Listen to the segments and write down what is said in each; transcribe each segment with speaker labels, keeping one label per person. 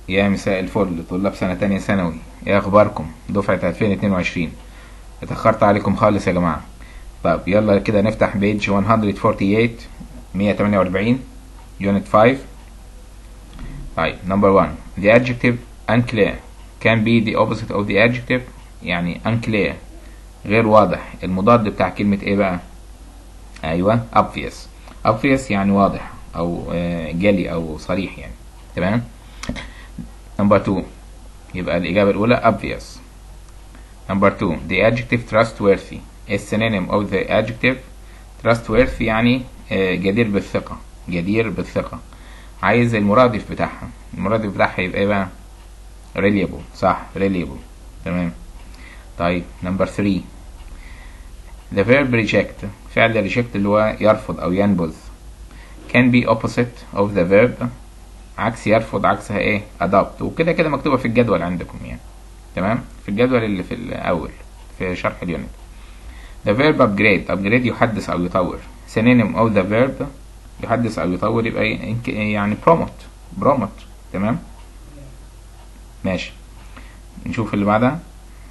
Speaker 1: يا مساء الفل طلاب سنة تانية ثانوي ايه اخباركم دفعة 2022 اتأخرت عليكم خالص يا جماعة طب يلا كده نفتح بيج 148 148 unit 5 طيب number 1 the adjective unclear can be the opposite of the adjective يعني unclear غير واضح المضاد بتاع كلمة ايه بقى ايوه obvious obvious يعني واضح او آه، جلي او صريح يعني تمام number 2 يبقى الإجابة الأولى obvious number 2 the adjective trustworthy is synonym of the adjective trustworthy يعني آه، جدير بالثقة جدير بالثقة عايز المرادف بتاعها المرادف بتاعها يبقى ايه بقى reliable صح reliable تمام طيب number 3 the verb reject فعل reject اللي هو يرفض أو ينبذ can be opposite of the verb عكس يرفض عكسها ايه adopt وكده كده مكتوبة في الجدول عندكم يعني تمام في الجدول اللي في الأول في شرح اليونت the verb upgrade upgrade يحدث أو يطور synonym of the verb يحدث أو يطور يبقى ي- يعني promote promote تمام ماشي نشوف اللي بعدها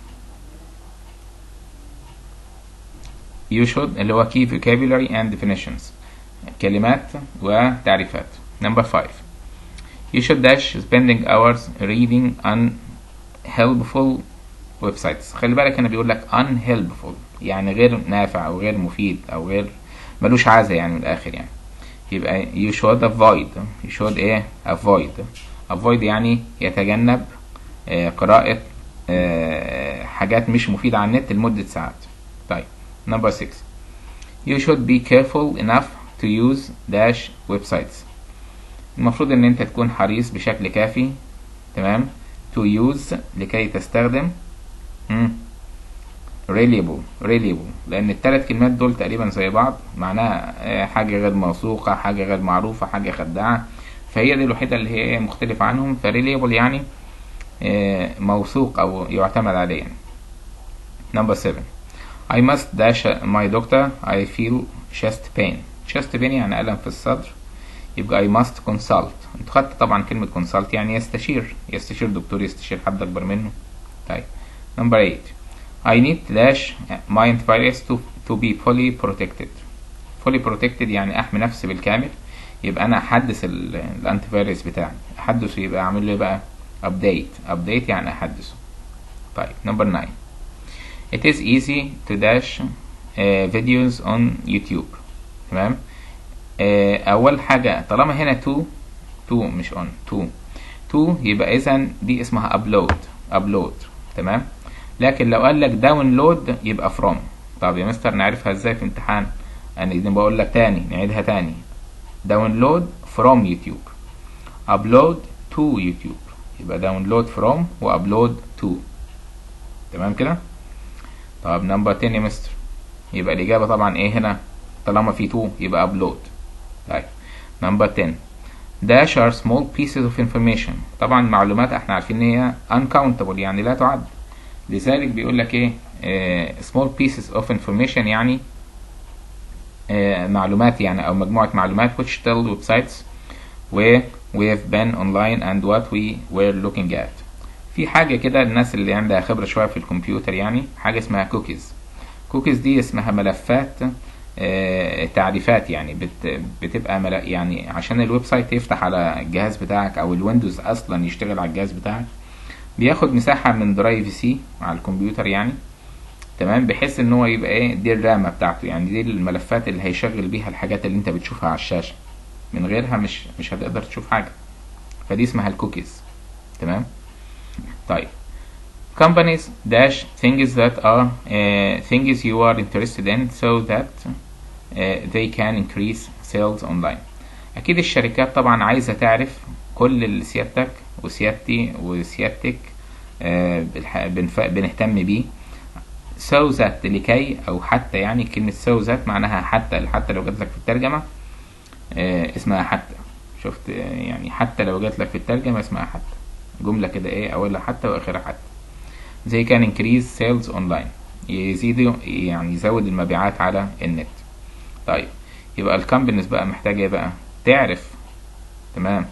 Speaker 1: you should اللي هو key vocabulary and definitions كلمات وتعريفات number 5 you should dash spending hours reading unhelpful websites خلي بالك هنا بيقول لك unhelpful يعني غير نافع او غير مفيد او غير ملوش عازة يعني من الاخر يعني يبقى you should avoid you should ايه avoid avoid يعني يتجنب آه، قراءة آه، حاجات مش مفيدة على النت لمدة ساعات طيب number 6 you should be careful enough to use dash websites المفروض ان انت تكون حريص بشكل كافي تمام to use لكي تستخدم مم. reliable reliable لان الثلاث كلمات دول تقريبا زي بعض معناها آه، حاجة غير موثوقة حاجة غير معروفة حاجة خداعة فهي دي الوحيدة اللي هي مختلفة عنهم فريليبل يعني آه، موثوق او يعتمد عليه يعني. number 7 I must dash my doctor I feel chest pain chest pain يعني ألم في الصدر يبقى I must consult انت خدت طبعا كلمة consult يعني يستشير يستشير دكتور يستشير حد أكبر منه طيب number 8 I need to dash my antivirus to, to be fully protected fully protected يعني أحمي نفسي بالكامل يبقى أنا أحدث ال- الأنتي فيروس بتاعي أحدثه يبقى أعمل له إيه بقى update update يعني أحدثه طيب number 9 It is easy to dash uh, videos on YouTube تمام آه، أول حاجة طالما هنا to to مش on to to يبقى إذا دي اسمها upload upload تمام لكن لو قال لك download يبقى from طب يا مستر نعرفها ازاي في امتحان أنا دي بقول لك تاني نعيدها تاني download from YouTube upload to YouTube يبقى download from وupload to تمام كده طب نمبر 10 يا مستر يبقى الإجابة طبعا إيه هنا طالما في تو يبقى upload طيب نمبر 10 dash are small pieces of information طبعا معلومات احنا عارفين ان هي uncountable يعني لا تعد لذلك بيقول لك ايه آه small pieces of information يعني آه معلومات يعني او مجموعة معلومات which tell websites where we have been online and what we were looking at في حاجة كده الناس اللي عندها خبرة شوية في الكمبيوتر يعني حاجة اسمها كوكيز كوكيز دي اسمها ملفات آه، تعريفات يعني بت بتبقى مل... يعني عشان الويب سايت يفتح على الجهاز بتاعك او الويندوز اصلا يشتغل على الجهاز بتاعك بياخد مساحة من درايف سي على الكمبيوتر يعني تمام بحيث ان هو يبقى ايه دي الرامة بتاعته يعني دي الملفات اللي هيشغل بيها الحاجات اللي انت بتشوفها على الشاشة من غيرها مش مش هتقدر تشوف حاجة فدي اسمها الكوكيز تمام طيب companies dash things that are uh, things you are interested in so that uh, they can increase sales online اكيد الشركات طبعا عايزة تعرف كل اللي سيادتك وسيادتي وسيادتك آه، بالح- بنف- بنهتم بيه so that لكي او حتى يعني كلمة so that معناها حتى حتى لو جات لك في الترجمة آه، اسمها حتى شفت آه، يعني حتى لو جات لك في الترجمة اسمها حتى جملة كده ايه اولها حتى واخرها حتى they can increase sales online يزيدوا يعني يزود المبيعات على النت طيب يبقى الكامبنيز بقى محتاجة ايه بقى تعرف تمام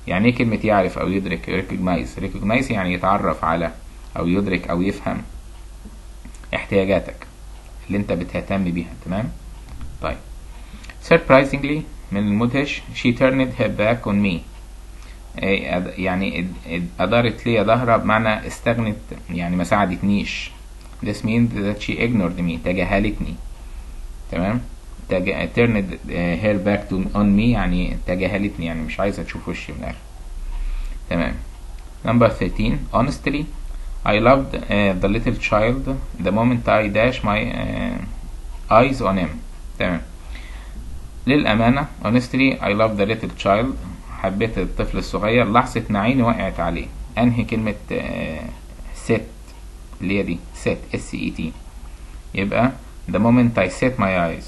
Speaker 1: يعني ايه كلمة يعرف او يدرك recognize recognize يعني يتعرف على او يدرك او يفهم احتياجاتك اللي انت بتهتم بيها تمام طيب surprisingly من المدهش she turned her back on me إيه، أد- يعني اد- اد- أدارت لي ظهرها بمعنى استغنت يعني ما ساعدتنيش this means that she ignored me تجاهلتني تمام تج... turned uh, her back to on me يعني تجاهلتني يعني مش عايزة تشوف وشي من الآخر تمام number 13 honestly I loved uh, the little child the moment I dash my uh, eyes on him تمام للأمانة honestly I love the little child حبيت الطفل الصغير لحظة ما عيني وقعت عليه أنهي كلمة set اللي هي دي set S E T يبقى the moment I set my eyes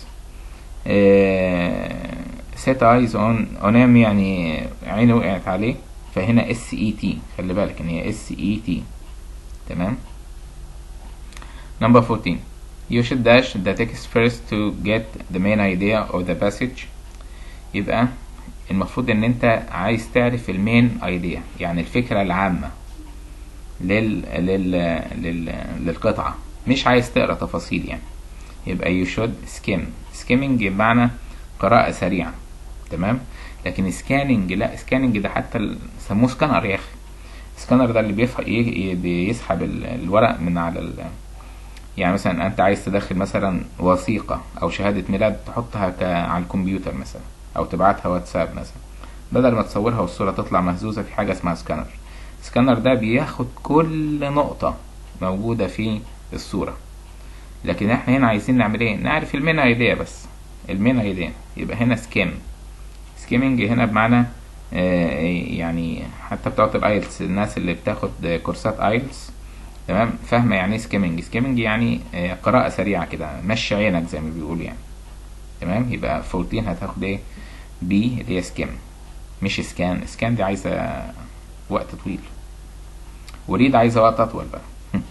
Speaker 1: آه، set eyes on on him يعني عيني وقعت عليه فهنا S E T خلي بالك ان هي S E T تمام number 14 you should dash the text first to get the main idea of the passage يبقى المفروض ان انت عايز تعرف المين ايديا يعني الفكرة العامة لل... لل... لل... للقطعة مش عايز تقرا تفاصيل يعني يبقى you should skim skimming بمعنى قراءة سريعة تمام لكن سكاننج لا سكاننج ده حتى ال- سموه سكانر يا اخي سكانر ده اللي بيف... ي... ي- بيسحب ال- الورق من على ال... يعني مثلا انت عايز تدخل مثلا وثيقة او شهادة ميلاد تحطها ك... على الكمبيوتر مثلا او تبعتها واتساب مثلا بدل ما تصورها والصورة تطلع مهزوزة في حاجة اسمها سكانر سكانر ده بياخد كل نقطة موجودة في الصورة لكن احنا هنا عايزين نعمل ايه نعرف المين ايديا بس المين ايديا يبقى هنا سكيم سكيمنج هنا بمعنى آه، يعني حتى بتوع الايلتس الناس اللي بتاخد كورسات ايلتس تمام فاهمه يعني ايه سكيمنج سكيمنج يعني آه، قراءه سريعه كده مشي عينك زي ما بيقولوا يعني تمام يبقى 14 هتاخد ايه بي اللي هي سكيم مش سكان سكان دي عايزه وقت طويل وريد عايزه وقت اطول بقى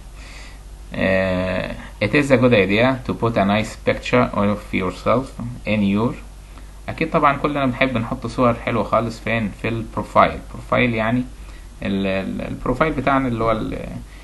Speaker 1: Uh, it is a good idea to put a nice picture of yourself in your اكيد طبعا كلنا بنحب نحط صور حلوه خالص فين في البروفايل بروفايل يعني ال- ال- البروفايل بتاعنا اللي هو ال-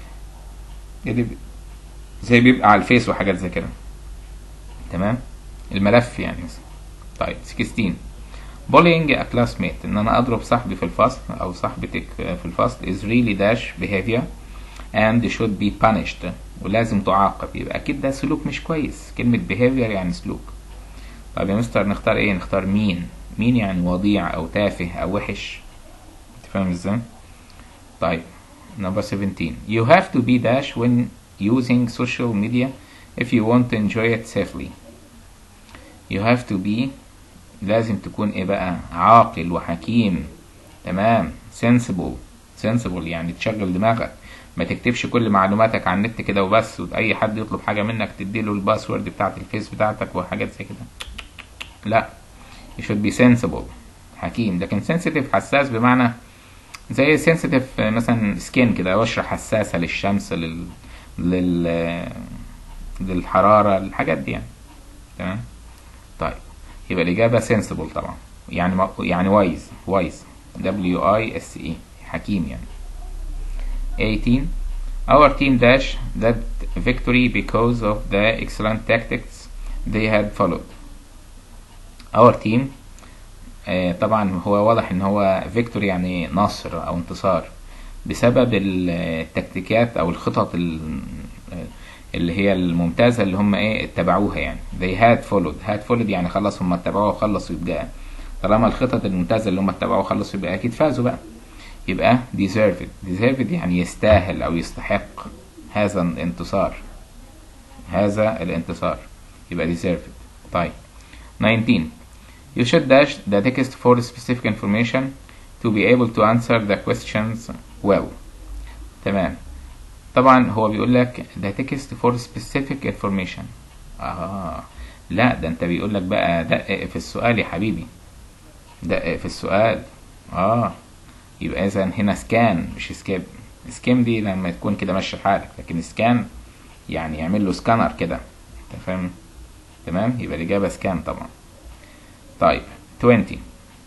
Speaker 1: اللي بي- زي بيبقى على الفيس وحاجات زي كده تمام الملف يعني مثلا طيب 16 bullying a classmate ان انا اضرب صاحبي في الفصل او صاحبتك في الفصل is really dash behavior and should be punished ولازم تعاقب يبقى اكيد ده سلوك مش كويس كلمة behavior يعني سلوك طب يا مستر نختار ايه نختار مين مين يعني وضيع او تافه او وحش انت فاهم ازاي طيب number 17 you have to be dash when using social media if you want to enjoy it safely you have to be لازم تكون ايه بقى عاقل وحكيم تمام sensible sensible يعني تشغل دماغك ما تكتبش كل معلوماتك على النت كده وبس واي حد يطلب حاجه منك تديله الباسورد بتاعت الفيس بتاعتك وحاجات زي كده لا you should be sensible حكيم لكن sensitive حساس بمعنى زي sensitive مثلا سكين كده بشرة حساسة للشمس لل لل للحرارة الحاجات دي يعني تمام طيب يبقى الإجابة sensible طبعا يعني ما- يعني wise wise W I S E حكيم يعني 18 Our team dash that victory because of the excellent tactics they had followed. Our team آه، طبعا هو واضح ان هو victory يعني نصر او انتصار بسبب ال- التكتيكات او الخطط ال- اللي هي الممتازة اللي هم ايه اتبعوها يعني they had followed had followed يعني خلاص هم اتبعوها وخلصوا يبقى طالما الخطط الممتازة اللي هم اتبعوها وخلصوا يبقى اكيد فازوا بقى يبقى deserved deserved يعني يستاهل أو يستحق هذا الانتصار هذا الانتصار يبقى deserved طيب 19 You should dash the text for specific information to be able to answer the questions well تمام طبعا هو بيقول لك the text for specific information آه لا ده انت بيقول لك بقى دقق في السؤال يا حبيبي دقق في السؤال اه يبقى اذا هنا سكان مش سكيب سكيم دي لما تكون كده ماشي حالك لكن سكان يعني يعمل له سكانر كده انت فاهم تمام يبقى الاجابه سكان طبعا طيب 20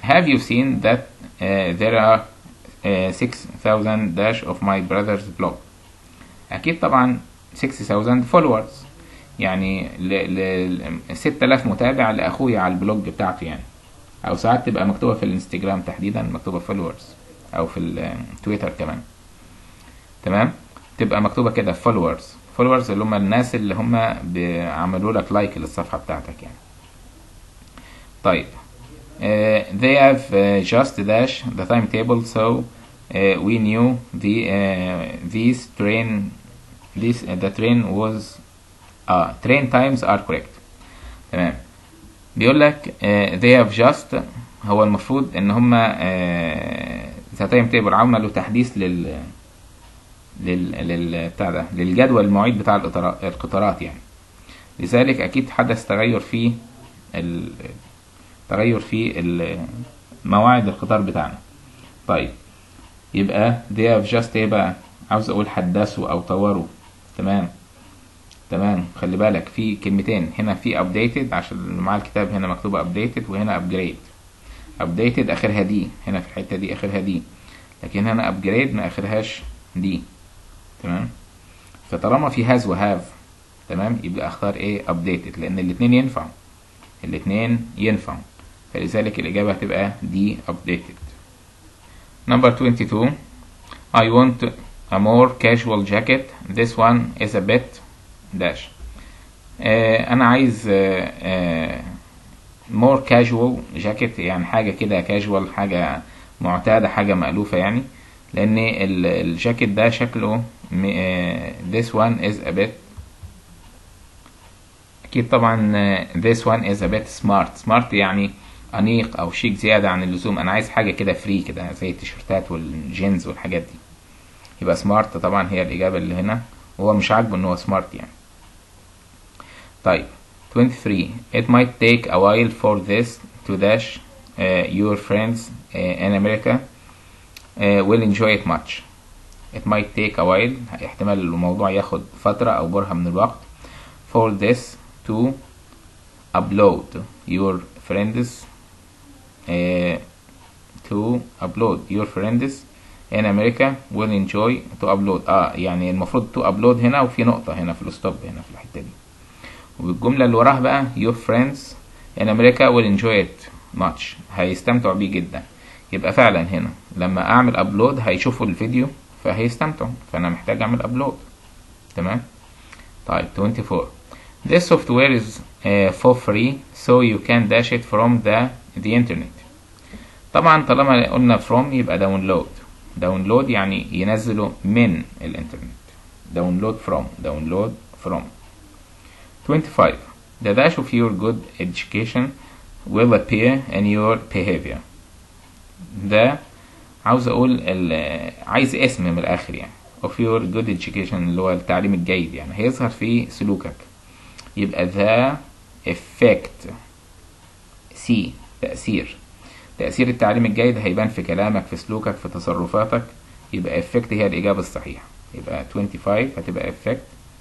Speaker 1: have you seen that uh, there are uh, 6000 dash of my brother's blog اكيد طبعا 6000 followers يعني ل ل 6000 متابع لاخويا على البلوج بتاعته يعني او ساعات تبقى مكتوبه في الانستجرام تحديدا مكتوبه followers او في التويتر كمان تمام تبقى مكتوبه كده followers followers اللي هم الناس اللي هم عملوا لك لايك للصفحه بتاعتك يعني طيب uh, they have uh, just dash the timetable so uh, we knew the uh, these train this uh, the train was uh, train times are correct تمام بيقول لك uh, they have just هو المفروض ان هم uh, the timetable عملوا تحديث لل لل لل بتاع ده للجدول المواعيد بتاع القطارات القطارات يعني لذلك اكيد حدث تغير في ال... تغير في مواعيد القطار بتاعنا طيب يبقى they have just ايه بقى عاوز اقول حدثوا او طوروا تمام تمام خلي بالك في كلمتين هنا في updated عشان مع الكتاب هنا مكتوبة updated وهنا upgrade updated اخرها دي هنا في الحتة دي اخرها دي لكن هنا upgrade ما اخرهاش دي تمام فطالما في has وهاف تمام يبقى اختار ايه updated لان الاتنين ينفعوا الاتنين ينفعوا فلذلك الإجابة هتبقى دي updated number 22 I want a more casual jacket this one is a bit dash آه أنا عايز آه آه more casual jacket يعني حاجة كده casual حاجة معتادة حاجة مألوفة يعني لأن الجاكيت ده شكله this one is a bit أكيد طبعا this one is a bit smart smart يعني أنيق أو شيك زيادة عن اللزوم أنا عايز حاجة كده فري كده زي التيشيرتات والجينز والحاجات دي يبقى سمارت طبعا هي الإجابة اللي هنا وهو مش عاجبه إن هو سمارت يعني طيب 23 it might take a while for this to dash uh, your friends uh, in America uh, will enjoy it much it might take a while احتمال الموضوع ياخد فترة أو برهة من الوقت for this to upload your friends uh, to upload your friends in America will enjoy to upload اه يعني المفروض to upload هنا وفي نقطة هنا في الستوب هنا في الحتة دي والجملة اللي وراها بقى your friends in America will enjoy it much هيستمتعوا بيه جدا يبقى فعلا هنا لما اعمل ابلود هيشوفوا الفيديو فهيستمتعوا فانا محتاج اعمل ابلود تمام طيب 24 This software is uh, for free so you can dash it from the the internet طبعا طالما قلنا from يبقى داونلود داونلود يعني ينزله من الانترنت داونلود from داونلود from 25 The dash of your good education will appear in your behavior ده عاوز اقول عايز اسم من الاخر يعني of your good education اللي هو التعليم الجيد يعني هيظهر في سلوكك يبقى the effect C تأثير تأثير التعليم الجيد هيبان في كلامك في سلوكك في تصرفاتك يبقى effect هي الإجابة الصحيحة يبقى 25 هتبقى effect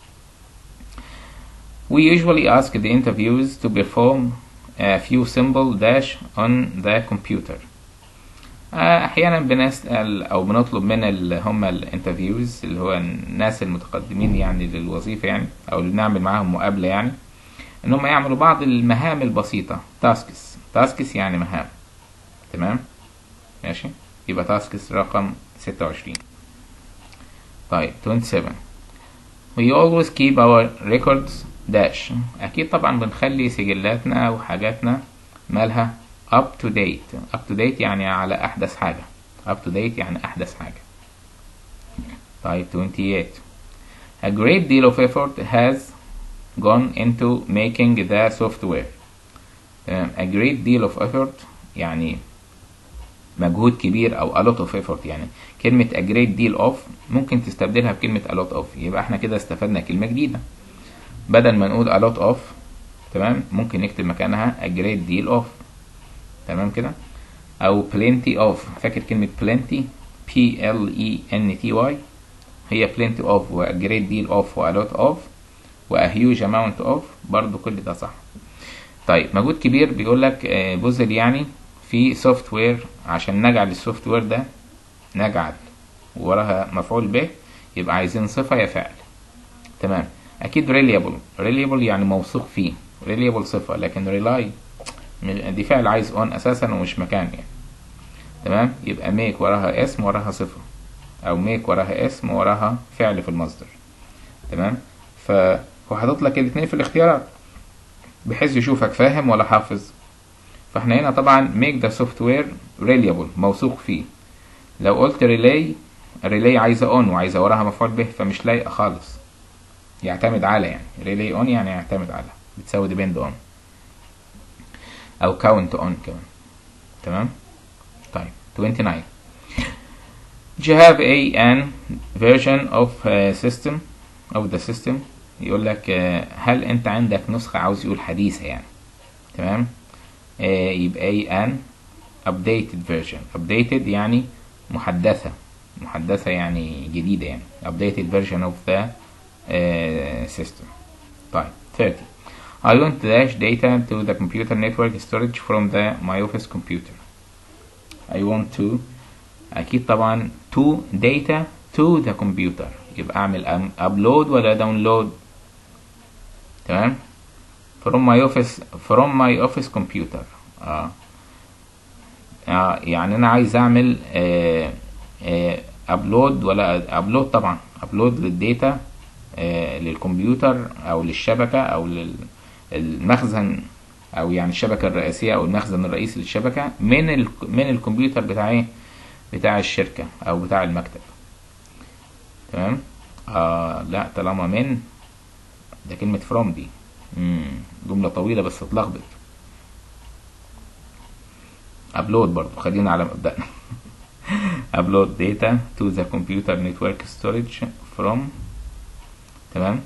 Speaker 1: We usually ask the interviews to perform a few simple dash on the computer احيانا بنسال او بنطلب من اللي هم الانترفيوز اللي هو الناس المتقدمين يعني للوظيفه يعني او اللي بنعمل معاهم مقابله يعني ان هم يعملوا بعض المهام البسيطه تاسكس تاسكس يعني مهام تمام ماشي يبقى تاسكس رقم 26 طيب 27 we always keep our records dash اكيد طبعا بنخلي سجلاتنا وحاجاتنا مالها up to date up to date يعني على أحدث حاجة up to date يعني أحدث حاجة طيب 28 A great deal of effort has gone into making the software um, A great deal of effort يعني مجهود كبير أو a lot of effort يعني كلمة a great deal of ممكن تستبدلها بكلمة a lot of يبقى احنا كده استفدنا كلمة جديدة بدل ما نقول a lot of تمام ممكن نكتب مكانها a great deal of تمام كده او plenty of فاكر كلمة plenty P L E N T Y هي plenty of و a great deal of و a lot of و a huge amount of برضو كل ده صح طيب مجهود كبير بيقول لك بذل يعني في سوفت وير عشان نجعل السوفت وير ده نجعل وراها مفعول به يبقى عايزين صفة يا فعل تمام اكيد reliable reliable يعني موثوق فيه reliable صفة لكن rely دي فعل عايز on اساسا ومش مكان يعني تمام يبقى make وراها اسم وراها صفة او make وراها اسم وراها فعل في المصدر تمام فهو حاطط لك الاثنين في الاختيارات بحيث يشوفك فاهم ولا حافظ فاحنا هنا طبعا make the software reliable موثوق فيه لو قلت relay relay عايزة on وعايزة وراها مفعول به فمش لايقة خالص يعتمد على يعني relay on يعني يعتمد على بتساوي depend on او count on كمان تمام طيب 29 Do you have a an version of a system of the system يقول لك آه، هل انت عندك نسخة عاوز يقول حديثة يعني تمام آه، يبقى a an updated version updated يعني محدثة محدثة يعني جديدة يعني updated version of the uh, system طيب 30 I want to dash data to the computer network storage from the my office computer I want to أكيد طبعا to data to the computer يبقى أعمل أم- upload ولا download تمام from my office from my office computer آه. آه يعني أنا عايز أعمل آه آه upload ولا upload طبعا upload للداتا آه للكمبيوتر أو للشبكة أو للمخزن أو يعني الشبكة الرئيسية أو المخزن الرئيسي للشبكة من ال من الكمبيوتر بتاع إيه بتاع الشركة أو بتاع المكتب تمام آه لا طالما من ده كلمة from دي مم. جملة طويلة بس اتلخبط upload برضو خلينا على مبدأنا upload data to the computer network storage from تمام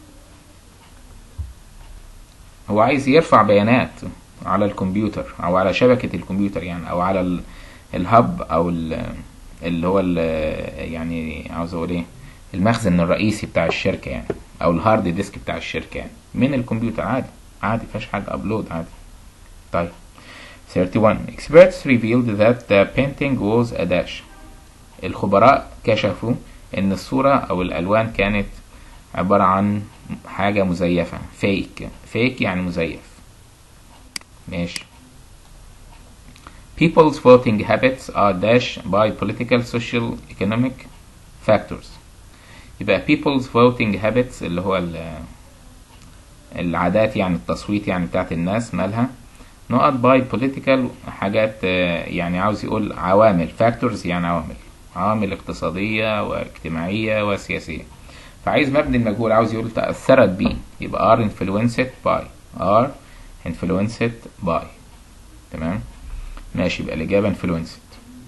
Speaker 1: هو عايز يرفع بيانات على الكمبيوتر او على شبكة الكمبيوتر يعني او على ال- الهب او ال- اللي هو ال- يعني عاوز اقول ايه المخزن الرئيسي بتاع الشركة يعني او الهارد ديسك بتاع الشركة يعني من الكمبيوتر عادي عادي مفيهاش حاجة ابلود عادي طيب 31 experts revealed that the painting was a dash الخبراء كشفوا ان الصورة او الالوان كانت عبارة عن حاجة مزيفة فيك فيك يعني مزيف ماشي People's voting habits are dashed by political, social, economic factors. يبقى people's voting habits اللي هو ال- العادات يعني التصويت يعني بتاعت الناس مالها نقط by political حاجات آه، يعني عاوز يقول عوامل factors يعني عوامل عوامل اقتصادية واجتماعية وسياسية فعايز مبني المجهول عاوز يقول تأثرت بيه يبقى are influenced by are influenced by تمام ماشي يبقى الإجابة influenced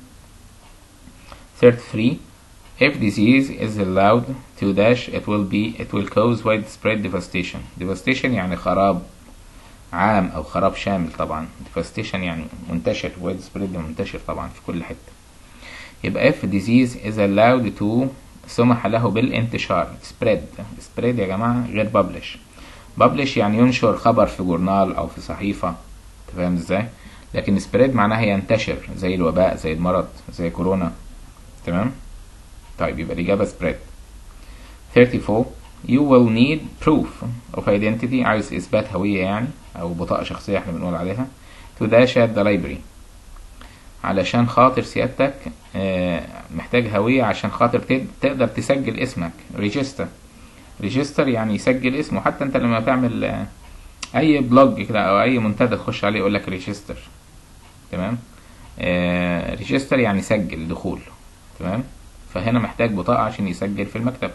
Speaker 1: 33 If disease is allowed to dash it will be it will cause widespread devastation devastation يعني خراب عام أو خراب شامل طبعا devastation يعني منتشر widespread منتشر طبعا في كل حتة يبقى if disease is allowed to سمح له بالانتشار spread spread يا جماعة غير publish publish يعني ينشر خبر في جورنال أو في صحيفة أنت فاهم ازاي لكن spread معناها ينتشر زي الوباء زي المرض زي كورونا تمام طيب يبقى الإجابة spread 34 you will need proof of identity عايز إثبات هوية يعني أو بطاقة شخصية احنا بنقول عليها to dash at the library علشان خاطر سيادتك آه، محتاج هوية عشان خاطر تد- تقدر تسجل اسمك ريجستر ريجستر يعني يسجل اسمه حتى انت لما تعمل آه، اي بلوج كده او اي منتدى تخش عليه يقول لك ريجستر تمام ريجستر يعني سجل دخول تمام فهنا محتاج بطاقة عشان يسجل في المكتب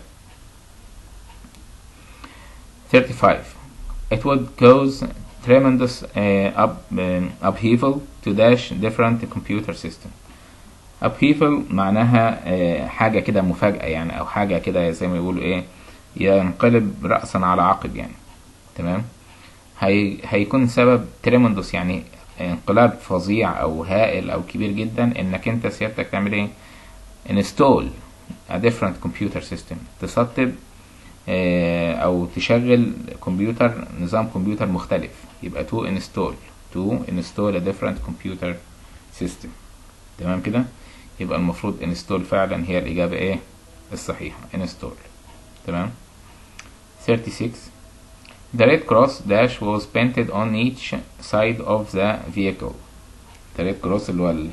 Speaker 1: 35 It would cause tremendous uh, up, um, upheaval to dash different computer system upheaval معناها آه، حاجة كده مفاجأة يعني أو حاجة كده زي ما يقولوا إيه ينقلب رأسا على عقب يعني تمام هي هيكون سبب تريموندوس يعني انقلاب فظيع أو هائل أو كبير جدا إنك أنت سيادتك تعمل إيه install a different computer system تسطب آه، أو تشغل كمبيوتر نظام كمبيوتر مختلف يبقى to install to install a different computer system تمام كده يبقى المفروض install فعلا هي الإجابة إيه الصحيحة install تمام 36 The red cross dash was painted on each side of the vehicle The red cross اللي هو ال-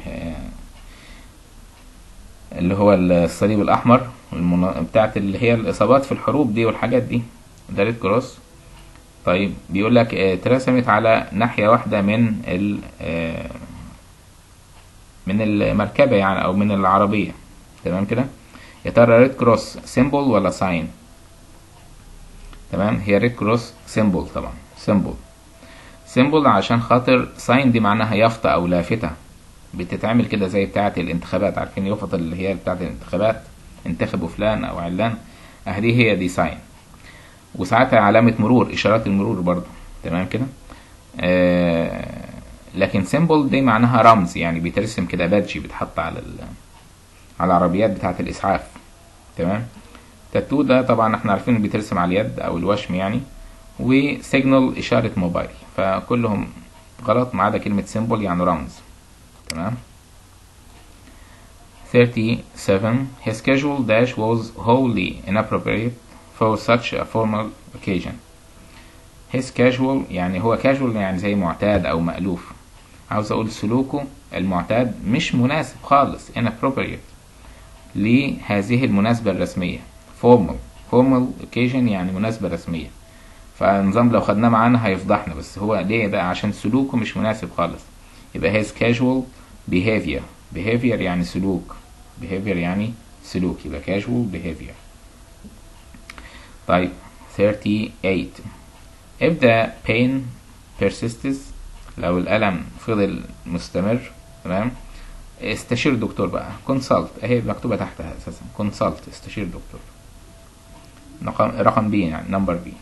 Speaker 1: اللي هو الصليب الأحمر المنا... بتاعت اللي هي الإصابات في الحروب دي والحاجات دي ده ريد كروس طيب بيقول لك آه، اترسمت على ناحية واحدة من ال آه، من المركبة يعني أو من العربية تمام كده يا ترى ريد كروس سيمبل ولا ساين تمام هي ريد كروس سيمبل طبعا سيمبل سيمبل عشان خاطر ساين دي معناها يافطة أو لافتة بتتعمل كده زي بتاعة الانتخابات عارفين يافطة اللي هي بتاعة الانتخابات انتخبوا فلان أو علان أهدي هي دي ساين وساعتها علامة مرور إشارات المرور برضو تمام كده آه لكن سيمبل دي معناها رمز يعني بيترسم كده بادجي بيتحط على ال على العربيات بتاعة الإسعاف تمام تاتو ده طبعا احنا عارفين إنه بيترسم على اليد أو الوشم يعني وسيجنال إشارة موبايل فكلهم غلط ما عدا كلمة سيمبل يعني رمز تمام 37 His casual dash was wholly inappropriate for such a formal occasion his casual يعني هو casual يعني زي معتاد أو مألوف عاوز أقول سلوكه المعتاد مش مناسب خالص inappropriate لهذه المناسبة الرسمية formal formal occasion يعني مناسبة رسمية فالنظام لو خدناه معانا هيفضحنا بس هو ليه بقى عشان سلوكه مش مناسب خالص يبقى his casual behavior behavior يعني سلوك behavior يعني سلوك يبقى casual behavior طيب 38 if the pain persists لو الألم فضل مستمر تمام استشير دكتور بقى consult اهي مكتوبة تحتها اساسا consult استشير دكتور رقم رقم بي يعني number B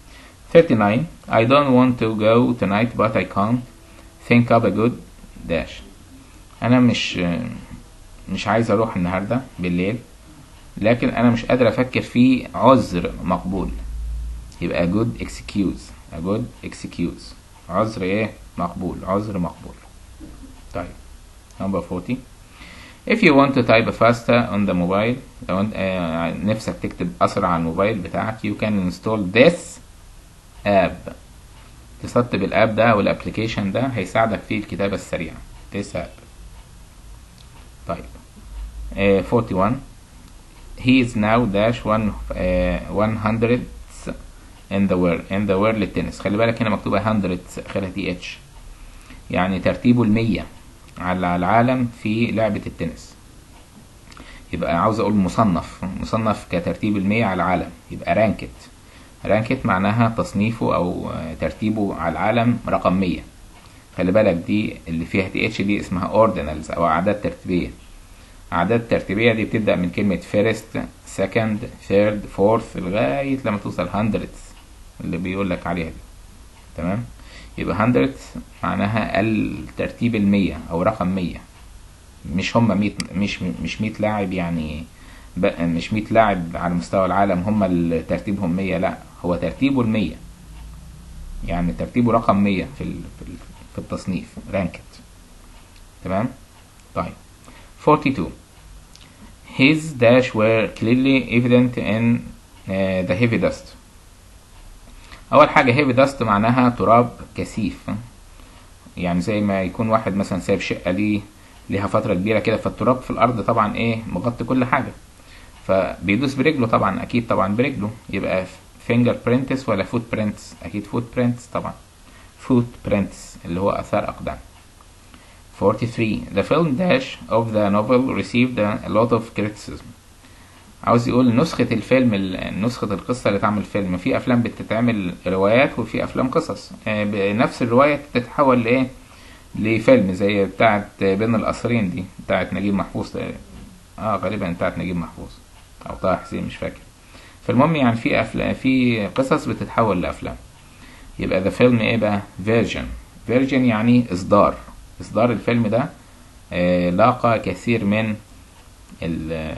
Speaker 1: 39 I don't want to go tonight but I can't think up a good dash انا مش مش عايز اروح النهارده بالليل لكن انا مش قادر افكر في عذر مقبول يبقى good excuse a good excuse عذر ايه مقبول عذر مقبول طيب number 40 if you want to type faster on the mobile لو انت آه نفسك تكتب اسرع على الموبايل بتاعك you can install this app تسطب الاب ده او الابلكيشن ده هيساعدك في الكتابة السريعة this app طيب آه 41 he is now dash one uh, 100 in the world in the world للتنس خلي بالك هنا مكتوبة 100 اخرها تي اتش يعني ترتيبه المية على العالم في لعبة التنس يبقى عاوز اقول مصنف مصنف كترتيب المية على العالم يبقى رانكت رانكت معناها تصنيفه او ترتيبه على العالم رقم مية خلي بالك دي اللي فيها تي اتش دي اسمها اوردينالز او اعداد ترتيبية اعداد ترتيبية دي بتبدأ من كلمة فيرست سكند ثيرد فورث لغاية لما توصل هندردز اللي بيقول لك عليها دي تمام يبقى هندردز معناها الترتيب المية او رقم مية مش هم مية مش مش مية لاعب يعني مش مية لاعب على مستوى العالم هم اللي ترتيبهم مية لا هو ترتيبه المية يعني ترتيبه رقم مية في في التصنيف رانكت تمام طيب 42 his dash were clearly evident in uh, the heavy dust اول حاجة heavy dust معناها تراب كثيف يعني زي ما يكون واحد مثلا سايب شقة ليه ليها فترة كبيرة كده فالتراب في الأرض طبعا إيه مغطي كل حاجة فبيدوس برجله طبعا أكيد طبعا برجله يبقى فينجر برينتس ولا فوت برينتس أكيد فوت برينتس طبعا فوت برينتس اللي هو أثار أقدام 43 The film dash of the novel received a lot of criticism عاوز يقول نسخة الفيلم نسخة القصة اللي تعمل فيلم في أفلام بتتعمل روايات وفي أفلام قصص بنفس الرواية تتحول لإيه لفيلم زي بتاعة بين القصرين دي بتاعة نجيب محفوظ اه غالبا بتاعة نجيب محفوظ أو طه حسين مش فاكر فالمهم يعني في أفلام في قصص بتتحول لأفلام يبقى ذا فيلم إيه بقى فيرجن فيرجن يعني إصدار إصدار الفيلم ده آه لاقى كثير من ال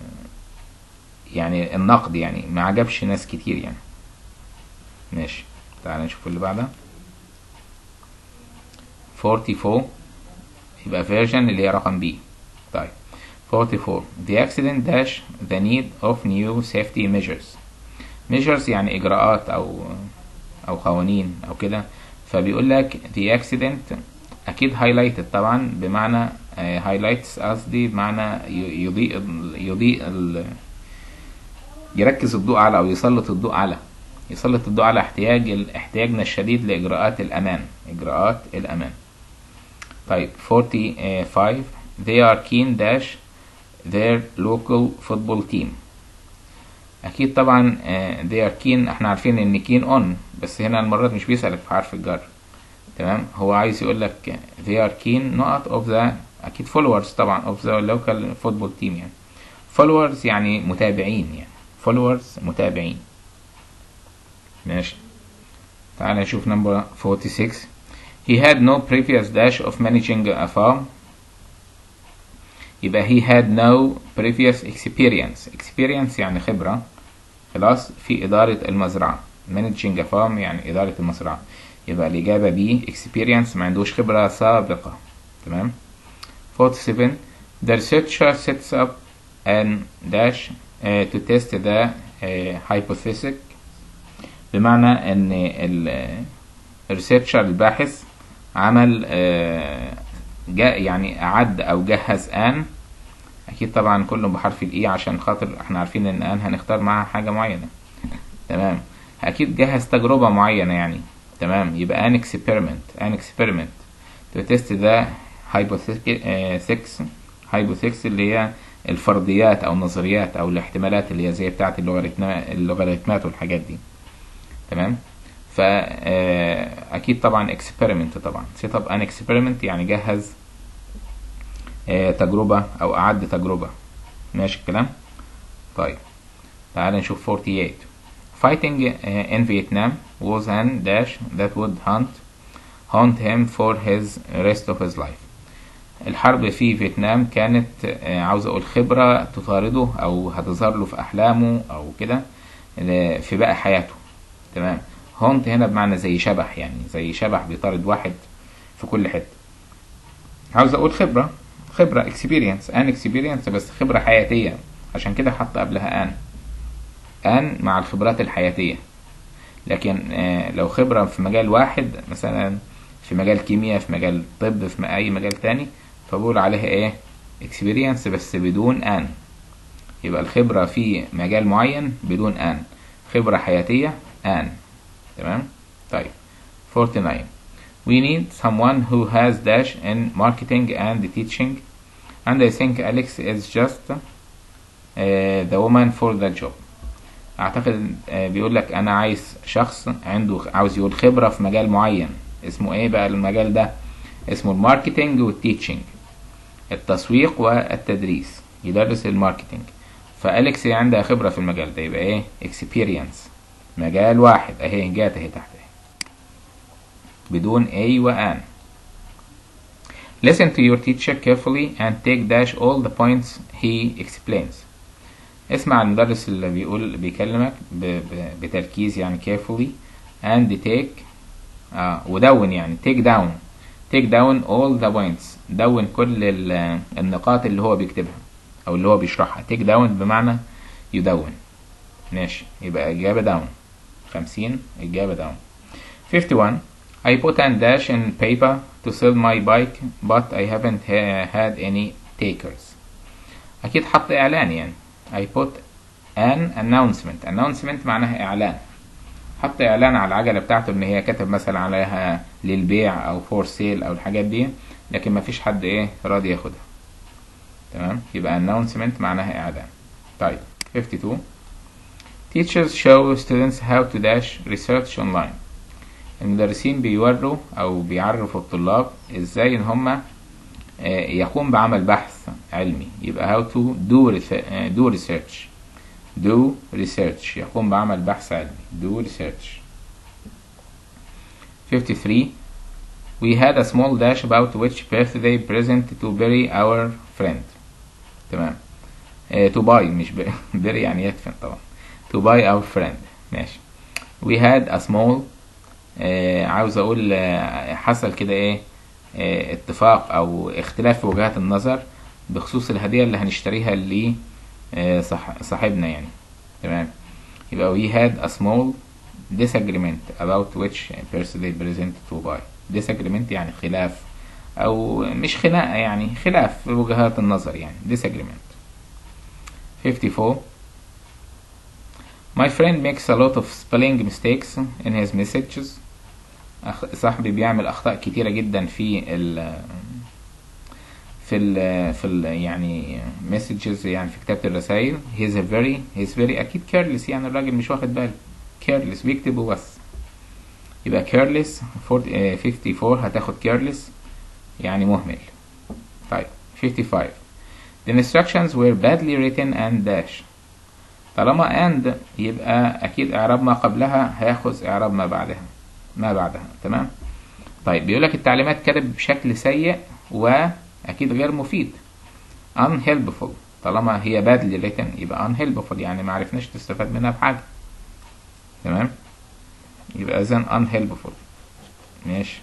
Speaker 1: يعني النقد يعني ما عجبش ناس كتير يعني ماشي تعال نشوف اللي بعدها 44 يبقى version اللي هي رقم B طيب 44 the accident dash the need of new safety measures measures يعني إجراءات أو أو قوانين أو كده فبيقول لك the accident أكيد highlighted طبعا بمعنى آه، highlights قصدي بمعنى ي- يضيء ال- يضيء ال- يركز الضوء على أو يسلط الضوء على يسلط الضوء على احتياج ال- احتياجنا الشديد لإجراءات الأمان إجراءات الأمان طيب 45 they are keen dash their local football team أكيد طبعا آه، they are keen احنا عارفين إن keen on بس هنا المرة دي مش بيسألك في حرف الجر تمام هو عايز يقول لك they are keen نقط of the أكيد followers طبعا of the local football team يعني followers يعني متابعين يعني followers متابعين ماشي تعال نشوف number 46 he had no previous dash of managing a farm يبقى he had no previous experience experience يعني خبرة خلاص في إدارة المزرعة managing a farm يعني إدارة المزرعة يبقى الإجابة B experience ما عندوش خبرة سابقة تمام 47 the researcher sets up an dash uh, to test the uh, hypothesis بمعنى ان ال- الريسيرشر الباحث عمل آه، جاء يعني أعد أو جهز آن أكيد طبعا كله بحرف الإي عشان خاطر احنا عارفين إن آن هنختار معاها حاجة معينة تمام أكيد جهز تجربة معينة يعني تمام يبقى an experiment an experiment to test the hypothesis hypothesis اللي هي الفرضيات أو النظريات أو الاحتمالات اللي هي زي بتاعة اللوغاريتما- اللوغاريتمات والحاجات دي تمام فأكيد طبعا experiment طبعا set up an experiment يعني جهز آه، تجربة أو أعد تجربة ماشي الكلام طيب تعال نشوف 48 Fighting uh, in Vietnam was an dash that would hunt haunt him for his rest of his life الحرب في فيتنام كانت آه، عاوز أقول خبرة تطارده أو هتظهر له في أحلامه أو كده آه، في باقي حياته تمام هونت هنا بمعنى زي شبح يعني زي شبح بيطارد واحد في كل حتة عاوز اقول خبرة خبرة experience ان experience بس خبرة حياتية عشان كده حط قبلها ان ان مع الخبرات الحياتية لكن آه، لو خبرة في مجال واحد مثلا في مجال كيمياء في مجال طب في اي مجال تاني فبقول عليها ايه experience بس بدون ان يبقى الخبرة في مجال معين بدون ان خبرة حياتية ان تمام طيب 49 we need someone who has dash in marketing and teaching and I think Alex is just uh, the woman for the job اعتقد آه، بيقول لك انا عايز شخص عنده عاوز يقول خبرة في مجال معين اسمه ايه بقى المجال ده اسمه الماركتينج والتيتشنج التسويق والتدريس يدرس الماركتينج فأليكس عندها خبرة في المجال ده يبقى ايه experience مجال واحد اهي جات اهي تحت اهي بدون A و N Listen to your teacher carefully and take dash all the points he explains اسمع المدرس اللي بيقول بيكلمك ب... ب... بتركيز يعني carefully and take آه ودون يعني take down take down all the points دون كل ال... النقاط اللي هو بيكتبها او اللي هو بيشرحها take down بمعنى يدون ماشي يبقى إجابة down خمسين إجابة down 51 I put an dash in paper to sell my bike but I haven't ha- had any takers أكيد حط إعلان يعني I put an announcement announcement معناها إعلان حط إعلان على العجلة بتاعته إن هي كتب مثلا عليها للبيع أو فور سيل أو الحاجات دي لكن مفيش حد إيه راضي ياخدها تمام يبقى announcement معناها إعلان طيب 52 Teachers show students how to dash research online المدرسين بيوروا أو بيعرفوا الطلاب إزاي إن هما آه، يقوم بعمل بحث علمي يبقى how to do, research, آه، do research do research يقوم بعمل بحث علمي do research 53 We had a small dash about which birthday present to bury our friend تمام آه، to buy مش bury bury يعني يدفن طبعا to buy our friend ماشي we had a small آه عاوز اقول آه حصل كده ايه آه، اتفاق او اختلاف في وجهات النظر بخصوص الهدية اللي هنشتريها ل آه، صح صاحبنا يعني تمام يبقى we had a small disagreement about which birthday present to buy disagreement يعني خلاف او مش خناقة يعني خلاف في وجهات النظر يعني disagreement 54 My friend makes a lot of spelling mistakes in his messages أخ- صاحبي بيعمل أخطاء كتيرة جدا في ال في ال في ال يعني messages يعني في كتابة الرسائل he's a very he's very أكيد careless يعني الراجل مش واخد باله careless بيكتب وبس يبقى careless for- آه، 54 هتاخد careless يعني مهمل طيب 55 The instructions were badly written and dash طالما and يبقى أكيد إعراب ما قبلها هياخذ إعراب ما بعدها ما بعدها تمام طيب بيقول لك التعليمات كتب بشكل سيء وأكيد غير مفيد unhelpful طالما هي badly written يبقى unhelpful يعني ما عرفناش نستفاد منها بحاجة تمام يبقى إذن unhelpful ماشي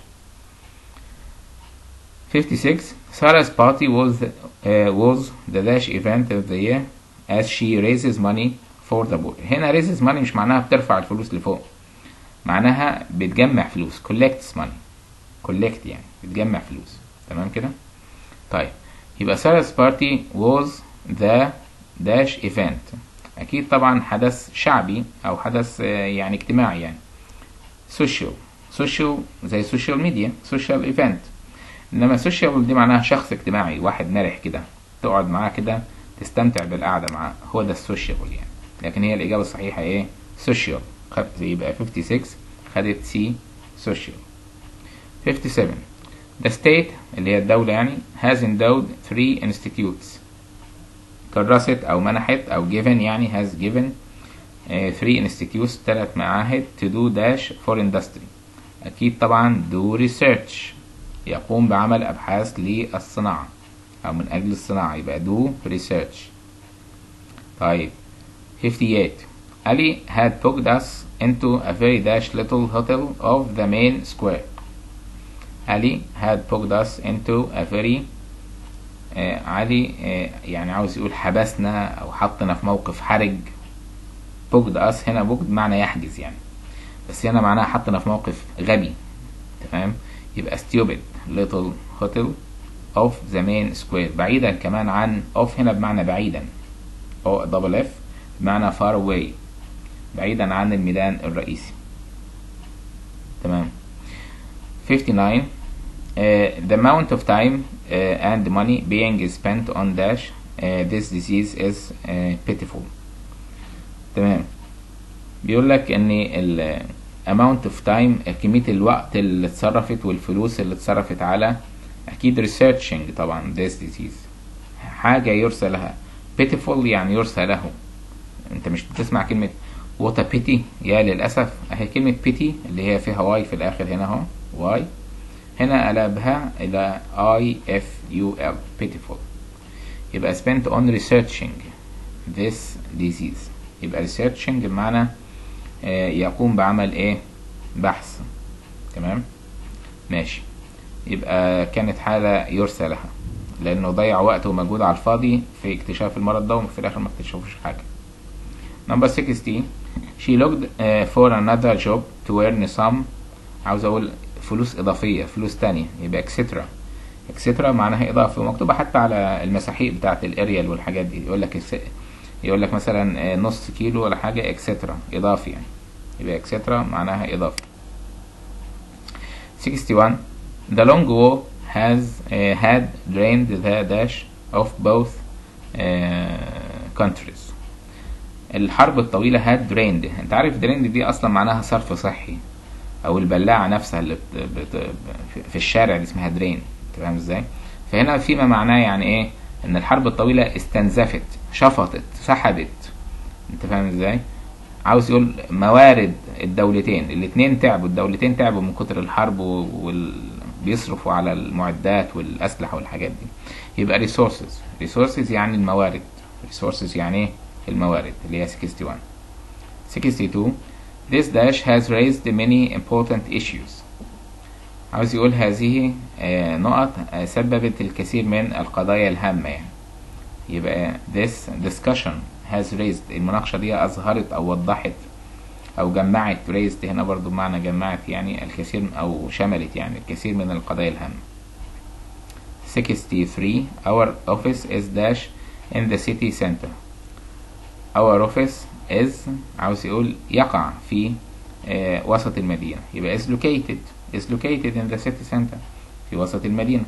Speaker 1: 56 Sarah's party was the, uh, was the dash event of the year as she raises money for the boy هنا raises money مش معناها بترفع الفلوس لفوق معناها بتجمع فلوس collects money collect يعني بتجمع فلوس تمام كده طيب يبقى Sarah's party was the dash event أكيد طبعا حدث شعبي أو حدث آه، يعني اجتماعي يعني social social زي social media social event انما سوشيال دي معناها شخص اجتماعي واحد مرح كده تقعد معاه كده تستمتع بالقعده معاه هو ده السوشيال يعني لكن هي الاجابه الصحيحه ايه سوشيال يبقى 56 خدت سي سوشيال 57 The state اللي هي الدولة يعني has endowed three institutes كرست أو منحت أو given يعني has given uh, three institutes ثلاث معاهد to do dash for industry أكيد طبعا do research يقوم بعمل أبحاث للصناعة أو من أجل الصناعة يبقى do research طيب 58 Ali had booked us into a very dash little hotel of the main square Ali had booked us into a very آه علي آه يعني عاوز يقول حبسنا أو حطنا في موقف حرج booked us هنا booked معنى يحجز يعني بس هنا معناها حطنا في موقف غبي تمام يبقى stupid little hotel of the main square بعيدا كمان عن of هنا بمعنى بعيدا او double f بمعنى far away بعيدا عن الميدان الرئيسي تمام 59 uh, the amount of time uh, and money being spent on dash uh, this disease is uh, pitiful تمام بيقول لك ان ال amount of time كمية الوقت اللي اتصرفت والفلوس اللي اتصرفت على أكيد researching طبعا this disease حاجة يرسى لها pitiful يعني يرسى له أنت مش بتسمع كلمة what a pity يا للأسف أهي كلمة pity اللي هي فيها واي في الآخر هنا أهو واي هنا قلبها إلى I F U L pitiful يبقى spent on researching this disease يبقى researching بمعنى يقوم بعمل ايه بحث تمام ماشي يبقى كانت حالة يرسى لها لانه ضيع وقت ومجهود على الفاضي في اكتشاف المرض ده وفي الاخر ما اكتشفوش حاجة number 16 she looked uh, for another job to earn some عاوز اقول فلوس اضافية فلوس تانية يبقى اكسترا اكسترا معناها اضافة ومكتوبة حتى على المساحيق بتاعت الاريال والحاجات دي يقول لك يقول لك مثلا نص كيلو ولا حاجة اكسترا اضافي يعني يبقى اكسترا معناها اضافي 61 The long war has uh, had drained the dash of both uh, countries الحرب الطويلة had drained انت عارف drained دي اصلا معناها صرف صحي او البلاعة نفسها اللي بت بت في الشارع دي اسمها drain تفهم ازاي فهنا فيما معناه يعني ايه ان الحرب الطويلة استنزفت شفطت سحبت انت فاهم ازاي عاوز يقول موارد الدولتين الاتنين تعبوا الدولتين تعبوا من كتر الحرب وال... بيصرفوا على المعدات والاسلحه والحاجات دي يبقى ريسورسز ريسورسز يعني الموارد ريسورسز يعني ايه الموارد اللي هي 61 62 This dash has raised many important issues عاوز يقول هذه آه، نقط آه، سببت الكثير من القضايا الهامة يعني يبقى this discussion has raised المناقشة دي أظهرت أو وضحت أو جمعت raised هنا برضو معنى جمعت يعني الكثير أو شملت يعني الكثير من القضايا الهامة 63 our office is dash in the city center our office is عاوز يقول يقع في آه، وسط المدينة يبقى is located is located in the city center في وسط المدينة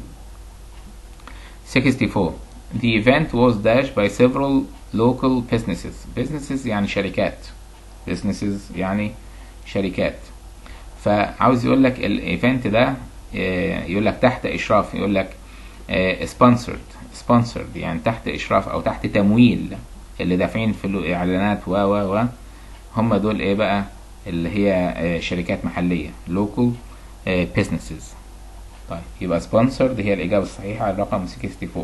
Speaker 1: 64 The event was dashed by several local businesses businesses يعني شركات businesses يعني شركات فعاوز يقول لك الايفنت ده آه، يقول لك تحت اشراف يقول لك آه، sponsored sponsored يعني تحت اشراف او تحت تمويل اللي دافعين في الاعلانات و و و هم دول ايه بقى اللي هي آه، شركات محلية local آه، businesses طيب يبقى sponsored هي الإجابة الصحيحة على الرقم 64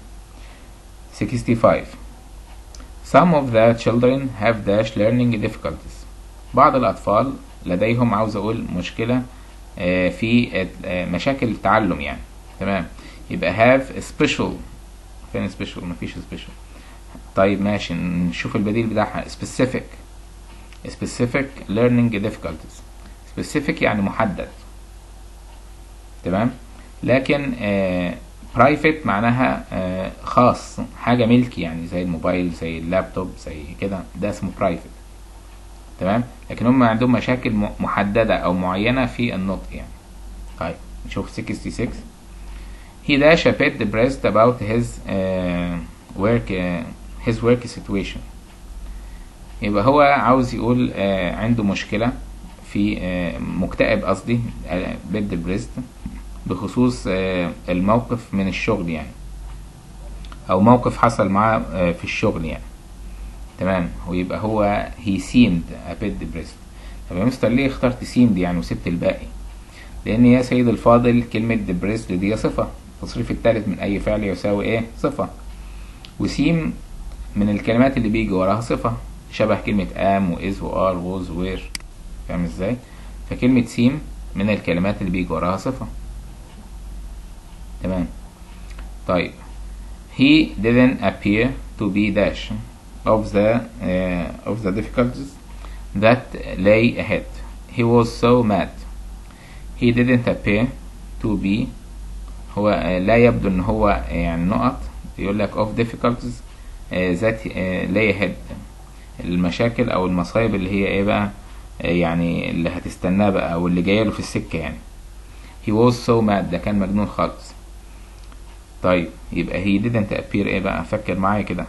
Speaker 1: 65 Some of the children have dash learning difficulties بعض الأطفال لديهم عاوز أقول مشكلة آه، في آه، مشاكل التعلم يعني تمام يبقى have special فين special مفيش special طيب ماشي نشوف البديل بتاعها specific specific learning difficulties specific يعني محدد تمام لكن آه private معناها آه خاص حاجة ملكي يعني زي الموبايل زي اللابتوب زي كده ده اسمه private تمام لكن هم عندهم مشاكل م- محددة أو معينة في النطق يعني طيب نشوف 66 He dash a bit depressed about his uh, work uh, his work situation يبقى هو عاوز يقول آه عنده مشكلة في آه مكتئب قصدي بيد بريست بخصوص آه الموقف من الشغل يعني او موقف حصل معاه آه في الشغل يعني تمام ويبقى هو he seemed a bit depressed طب يا مستر ليه اخترت seemed يعني وسبت الباقي لان يا سيد الفاضل كلمة depressed دي صفة التصريف الثالث من اي فعل يساوي ايه صفة وسيم من الكلمات اللي بيجي وراها صفة شبه كلمة am و is و are و was و were فاهم ازاي فكلمة سيم من الكلمات اللي بيجي وراها صفة تمام طيب he didn't appear to be dash of the uh, of the difficulties that lay ahead he was so mad he didn't appear to be هو آه، لا يبدو ان هو يعني نقط يقول لك of difficulties آه، that آه، lay ahead المشاكل او المصايب اللي هي ايه بقى آه، يعني اللي هتستناه بقى او اللي جايه له في السكه يعني he was so mad ده كان مجنون خالص طيب يبقى he didn't appear ايه بقى فكر معايا كده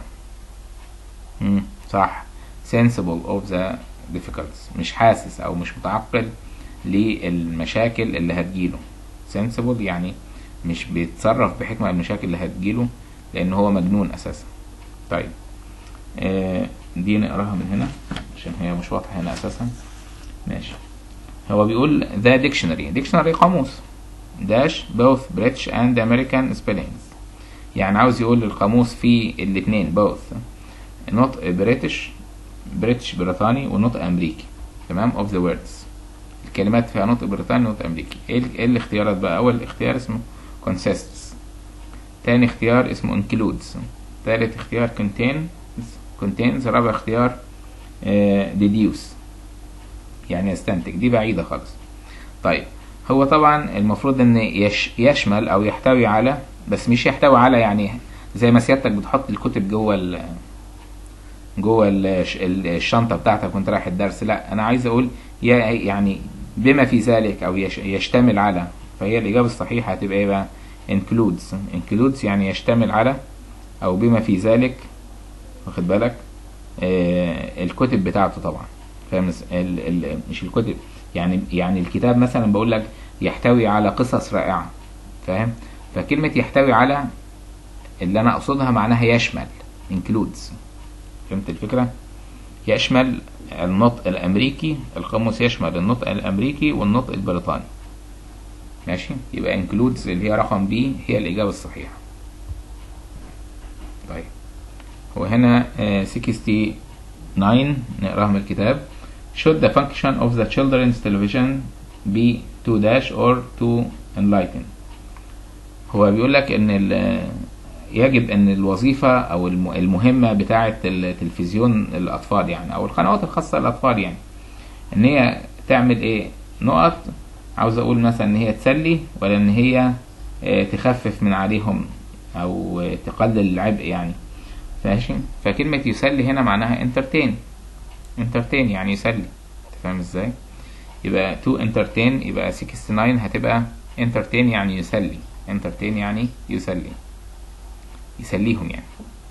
Speaker 1: مم، صح sensible of the difficulties مش حاسس او مش متعقل للمشاكل اللي هتجيله sensible يعني مش بيتصرف بحكمة على المشاكل اللي هتجيله لان هو مجنون اساسا طيب آه دي نقراها من هنا عشان هي مش واضحة هنا اساسا ماشي هو بيقول the dictionary dictionary قاموس dash both British and American spellings يعني عاوز يقول القاموس فيه الاتنين both نطق بريتش بريتش بريطاني ونطق امريكي تمام of the words الكلمات فيها نطق بريطاني ونطق امريكي ايه ال- إيه الاختيارات بقى اول اختيار اسمه consists تاني اختيار اسمه includes تالت اختيار contains contains رابع اختيار آه، deduce يعني يستنتج دي بعيدة خالص طيب هو طبعا المفروض ان يش يشمل او يحتوي على بس مش يحتوي على يعني زي ما سيادتك بتحط الكتب جوه ال جوه الش- ال- الشنطه بتاعتك وانت رايح الدرس لا انا عايز اقول يا- يعني بما في ذلك او يش- يشتمل على فهي الاجابه الصحيحه هتبقى ايه بقى includes includes يعني يشتمل على او بما في ذلك واخد بالك آه الكتب بتاعته طبعا فاهم إز- ال ال مش الكتب يعني يعني الكتاب مثلا بقول لك يحتوي على قصص رائعه فاهم فكلمه يحتوي على اللي انا اقصدها معناها يشمل includes فهمت الفكره يشمل النطق الامريكي القاموس يشمل النطق الامريكي والنطق البريطاني ماشي يبقى includes اللي هي رقم بي هي الاجابه الصحيحه طيب وهنا آه، 69 نقراها من الكتاب should the function of the children's television be to dash or to enlighten هو بيقول لك ان ال- يجب ان الوظيفة او الم- المهمة بتاعة التلفزيون الاطفال يعني او القنوات الخاصة للاطفال يعني ان هي تعمل ايه نقط عاوز اقول مثلا ان هي تسلي ولا ان هي آه، تخفف من عليهم او آه، تقلل العبء يعني ماشي فكلمة يسلي هنا معناها entertain entertain يعني يسلي انت فاهم ازاي يبقى to entertain يبقى 69 هتبقى entertain يعني يسلي entertain يعني يسلي يسليهم يعني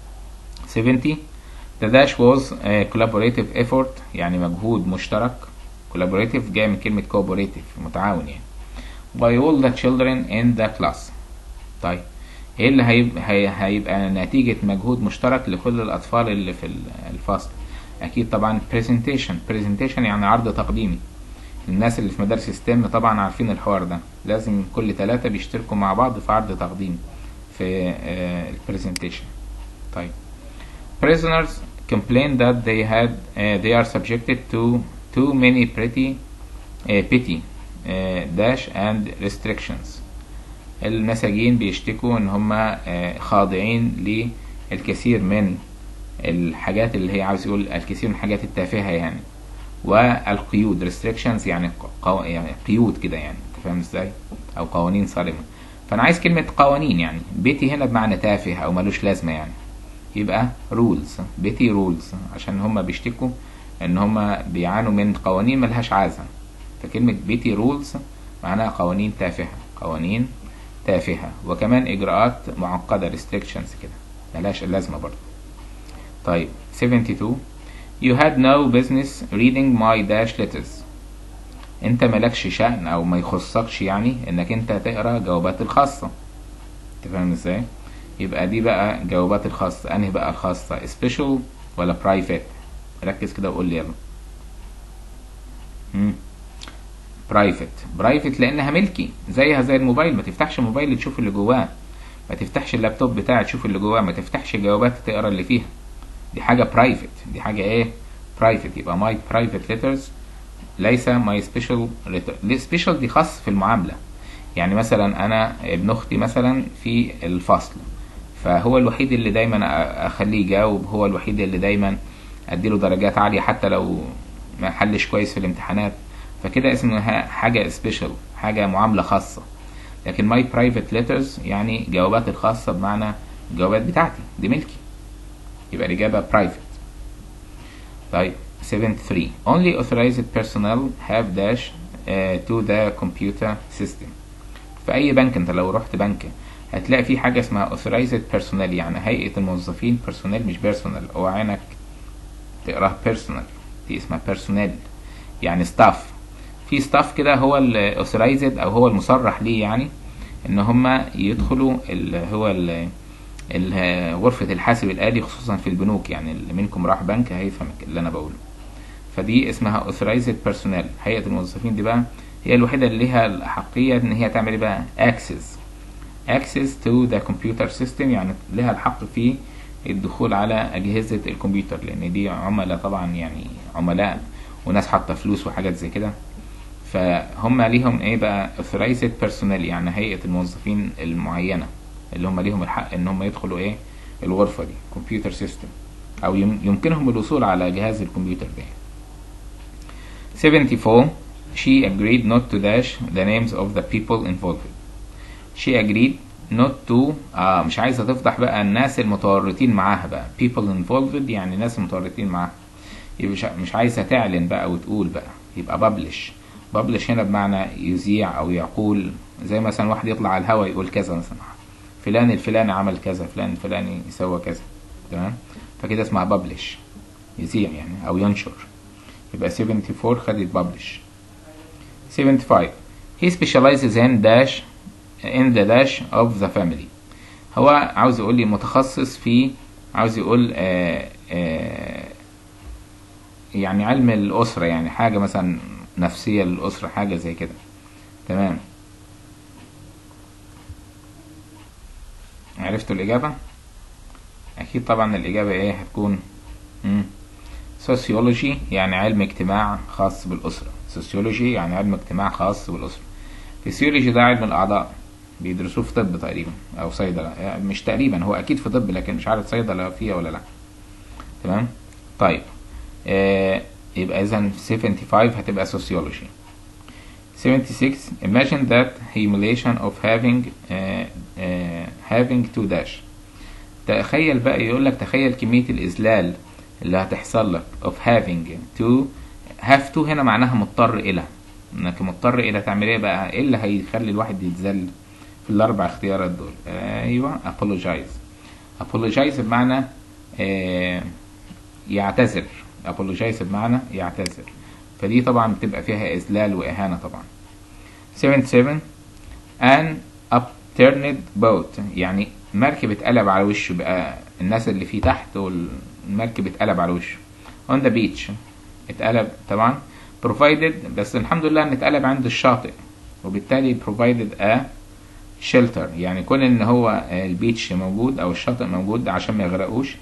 Speaker 1: 70 The dash was a collaborative effort يعني مجهود مشترك collaborative جاي من كلمة cooperative متعاون يعني by all the children in the class طيب ايه اللي هيبقى, هي- هيبقى نتيجة مجهود مشترك لكل الأطفال اللي في ال- الفصل أكيد طبعا presentation presentation يعني عرض تقديمي الناس اللي في مدارس ستيم طبعا عارفين الحوار ده لازم كل ثلاثة بيشتركوا مع بعض في عرض تقديمي في البرزنتيشن طيب prisoners complained that they had uh, they are subjected to too many pretty uh, petty uh, dash and restrictions المساجين بيشتكوا ان هم خاضعين للكثير من الحاجات اللي هي عاوز يقول الكثير من الحاجات التافهة يعني والقيود restrictions يعني قو... يعني قيود كده يعني انت فاهم ازاي او قوانين صارمة فانا عايز كلمة قوانين يعني بيتي هنا بمعنى تافه او ملوش لازمة يعني يبقى rules بيتي rules عشان هم بيشتكوا ان هم بيعانوا من قوانين ملهاش عازة فكلمة بيتي rules معناها قوانين تافهة قوانين تافهة وكمان إجراءات معقدة restrictions كده ملهاش لازمة برضه طيب 72 You had no business reading my dash letters انت ملكش شأن او ما يخصكش يعني انك انت تقرا جوابات الخاصة انت فاهم ازاي يبقى دي بقى جوابات الخاصة انهي بقى الخاصة special ولا private ركز كده وقول لي يلا مم. برايفت برايفت لانها ملكي زيها زي الموبايل ما تفتحش الموبايل تشوف اللي جواه ما تفتحش اللابتوب بتاعك تشوف اللي جواه ما تفتحش الجوابات تقرا اللي فيها دي حاجه برايفت دي حاجه ايه برايفت يبقى ماي برايفت ليترز ليس ماي سبيشال ليتر سبيشال دي خاص في المعامله يعني مثلا انا ابن اختي مثلا في الفصل فهو الوحيد اللي دايما أ- اخليه يجاوب هو الوحيد اللي دايما اديله درجات عاليه حتى لو ما حلش كويس في الامتحانات فكده اسمها حاجه سبيشال حاجه معامله خاصه لكن ماي برايفت ليترز يعني جوابات الخاصه بمعنى الجوابات بتاعتي دي ملكي يبقى الاجابه برايفت طيب 73 only authorized personnel have dash uh, to the computer system في اي بنك انت لو رحت بنك هتلاقي في حاجه اسمها authorized personnel يعني هيئه الموظفين personnel مش personal او عينك تقراها personal دي اسمها personnel يعني staff في staff كده هو ال authorized او هو المصرح ليه يعني ان هم يدخلوا ال هو ال ال- غرفة الحاسب الآلي خصوصا في البنوك يعني اللي منكم راح بنك هيفهم اللي أنا بقوله فدي اسمها authorized personnel هيئة الموظفين دي بقى هي الوحيدة اللي ليها الأحقية إن هي تعمل إيه بقى access access to the computer system يعني لها الحق في الدخول على أجهزة الكمبيوتر لأن دي عملاء طبعا يعني عملاء وناس حاطة فلوس وحاجات زي كده فهم ليهم ايه بقى authorized personnel يعني هيئة الموظفين المعينة اللي هم ليهم الحق ان هم يدخلوا ايه الغرفة دي كمبيوتر سيستم او يم- يمكنهم الوصول على جهاز الكمبيوتر ده 74 she agreed not to dash the names of the people involved she agreed not to آه مش عايزة تفضح بقى الناس المتورطين معاها بقى people involved يعني ناس متورطين معاها يبقى مش- مش عايزة تعلن بقى وتقول بقى يبقى publish publish هنا بمعنى يذيع أو يقول زي مثلا واحد يطلع على الهوا يقول كذا مثلا فلان الفلاني عمل كذا فلان الفلاني يسوى كذا تمام فكده اسمها publish يذيع يعني أو ينشر يبقى 74 خدت publish 75 he specializes in dash in the dash of the family هو عاوز يقول لي متخصص في عاوز يقول آه آه يعني علم الأسرة يعني حاجة مثلا نفسية للأسرة حاجة زي كده تمام عرفتوا الإجابة؟ أكيد طبعا الإجابة إيه هتكون مم. sociology يعني علم اجتماع خاص بالأسرة سوسيولوجي يعني علم اجتماع خاص بالأسرة فيسيولوجي ده علم الأعضاء بيدرسوه في طب تقريبا أو صيدلة يعني مش تقريبا هو أكيد في طب لكن مش عارف صيدلة فيها ولا لأ تمام طيب آه يبقى إذا 75 هتبقى سوسيولوجي 76 imagine that humiliation of having uh, uh, having to dash تخيل بقى يقول لك تخيل كمية الإذلال اللي هتحصل لك of having to have to هنا معناها مضطر إلى إنك مضطر إلى تعمل إيه بقى إيه اللي هيخلي الواحد يتذل في الأربع اختيارات دول أيوة apologize apologize بمعنى آه يعتذر apologize بمعنى يعتذر فدي طبعا بتبقى فيها إذلال وإهانة طبعا 77 an upturned boat يعني مركب اتقلب على وشه بقى الناس اللي فيه تحت والمركب اتقلب على وشه on the beach اتقلب طبعا provided بس الحمد لله ان اتقلب عند الشاطئ وبالتالي provided a shelter يعني كون ان هو البيتش موجود او الشاطئ موجود عشان ما يغرقوش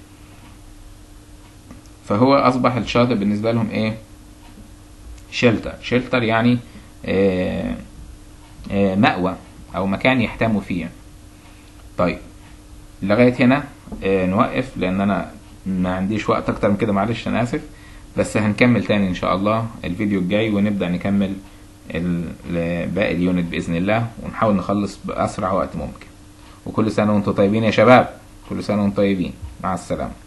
Speaker 1: فهو اصبح الشاطئ بالنسبه لهم ايه شيلتر شيلتر يعني آه آه مأوى او مكان يحتموا فيه طيب لغايه هنا آه نوقف لان انا ما عنديش وقت اكتر من كده معلش انا اسف بس هنكمل تاني ان شاء الله الفيديو الجاي ونبدا نكمل باقي اليونت باذن الله ونحاول نخلص باسرع وقت ممكن وكل سنه وانتم طيبين يا شباب كل سنه وانتم طيبين مع السلامه